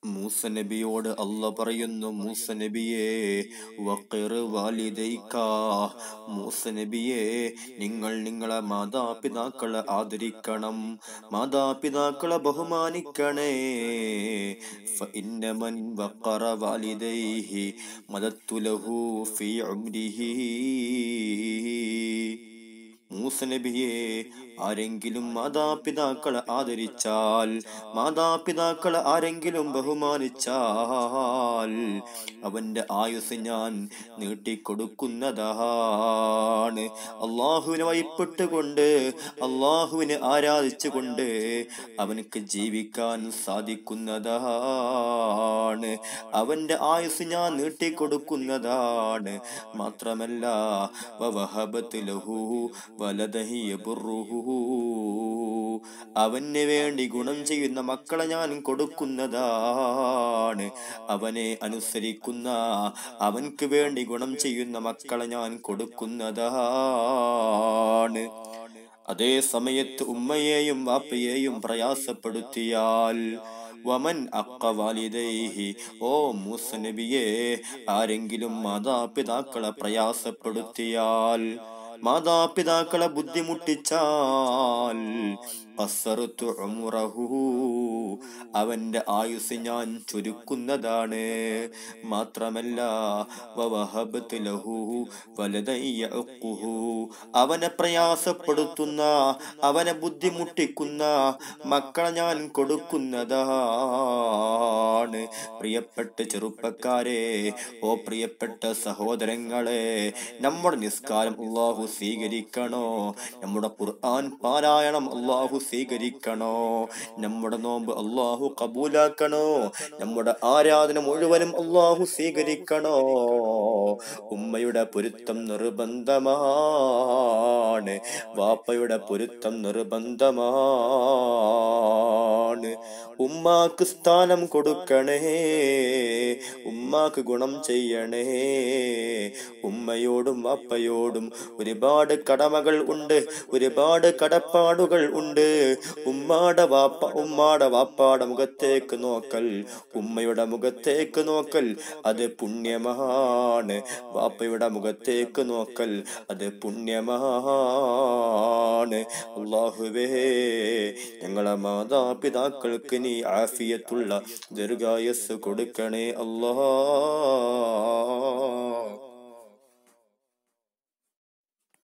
മൂസ നബിയോട് അല്ല പറയുന്നു മൂസ നബിയെ വഖിർ വാലിദൈക മൂസ നബിയെ നിങ്ങൾ നിങ്ങളെ മാതാപിതാക്കളെ ആദരിക്കണം മാതാപിതാക്കളെ ബഹുമാനിക്കണേ ഫഇന്ന മൻ വഖറ വാലിദൈഹി മദത്തു ലഹു ഫീ ഉംരിഹി മൂസ നബിയെ ആരെങ്കിലും മാതാപിതാക്കളെ ആദരിച്ചാൽ മാതാപിതാക്കളെ ആരെങ്കിലും ബഹുമാനിച്ചാൽ അവന്റെ ആയുസ് ഞാൻ നീട്ടിക്കൊടുക്കുന്നതാണ് അള്ളാഹുവിനെ വൈപ്പെട്ടുകൊണ്ട് അള്ളാഹുവിനെ ആരാധിച്ചുകൊണ്ട് അവനക്ക് ജീവിക്കാൻ സാധിക്കുന്നതാണ് അവന്റെ ആയുസ് ഞാൻ നീട്ടിക്കൊടുക്കുന്നതാണ് മാത്രമല്ല വവഹബത്ത് ലഹു വലദഹി യബുറുഹു അവന് വേണ്ടി ഗുണം ചെയ്യുന്ന മക്കളെ ഞാൻ കൊടുക്കുന്നതാണ് അവനെ അനുസരിക്കുന്ന അവൻക്ക് വേണ്ടി ഗുണം ചെയ്യുന്ന മക്കളെ ഞാൻ കൊടുക്കുന്നതാണ് അതേ സമയത്ത് ഉമ്മയെയും വാപ്പയെയും പ്രയാസപ്പെടുത്തിയാൽ വമൻ അക്കവാലിദൈഹി ഓ മൂസ നബിയെ ആരെങ്കിലും മാതാപിതാക്കളെ പ്രയാസപ്പെടുത്തിയാൽ മാതാപിതാക്കളെ ബുദ്ധിമുട്ടിച്ചാൽ ഖസ്സറത്തു ഉംറഹു അവന്റെ ആയുസ് ഞാൻ ചുരുക്കുന്നതാണ് മാത്രമല്ല വവഹബത്ത് ലഹു വലദൻ യഅഖുഹു അവനെ പ്രയാസപ്പെടുത്തുന്ന അവനെ ബുദ്ധിമുട്ടിക്കുന്ന മക്കളെ ഞാൻ കൊടുക്കുന്നതാണ് പ്രിയപ്പെട്ട ചെറുപ്പക്കാരെ ഓ പ്രിയപ്പെട്ട സഹോദരങ്ങളെ നമ്മുടെ നിസ്കാരം അള്ളാഹു സ്വീകരിക്കണോ നമ്മുടെ ഖുർആൻ പാരായണം അള്ളാഹു സ്വീകരിക്കണോ നമ്മുടെ നോമ്പ് അള്ളാഹു കബൂലാക്കണോ നമ്മുടെ ആരാധന മുഴുവനും അള്ളാഹു സ്വീകരിക്കണോ ഉമ്മയുടെ പൊരുത്തം നിർബന്ധമാണ് വാപ്പയുടെ പൊരുത്തം നിർബന്ധമാണ് ഉമ്മാക്ക് സ്ഥാനം കൊടുക്കണേ ഉമ്മാക്ക് ഗുണം ചെയ്യണേ ഉമ്മയോടും വാപ്പയോടും ഒരുപാട് കടമകൾ ഉണ്ട് ഒരുപാട് കടപ്പാടുകൾ ഉണ്ട് ഉമ്മാടെ വാപ്പ ഉമ്മാടെ വാപ്പാടെ മുഖത്തേക്ക് നോക്കൽ ഉമ്മയുടെ മുഖത്തേക്ക് നോക്കൽ അത് പുണ്യമാണ് വാപ്പയുടെ മുഖത്തേക്ക് നോക്കൽ അത് പുണ്യമാണ് അള്ളാഹുവേ ഞങ്ങളെ മാതാപിതാക്കൾക്ക് നീ ആഫിയത്തുള്ള ദീർഘായസ് കൊടുക്കണേ അല്ലാ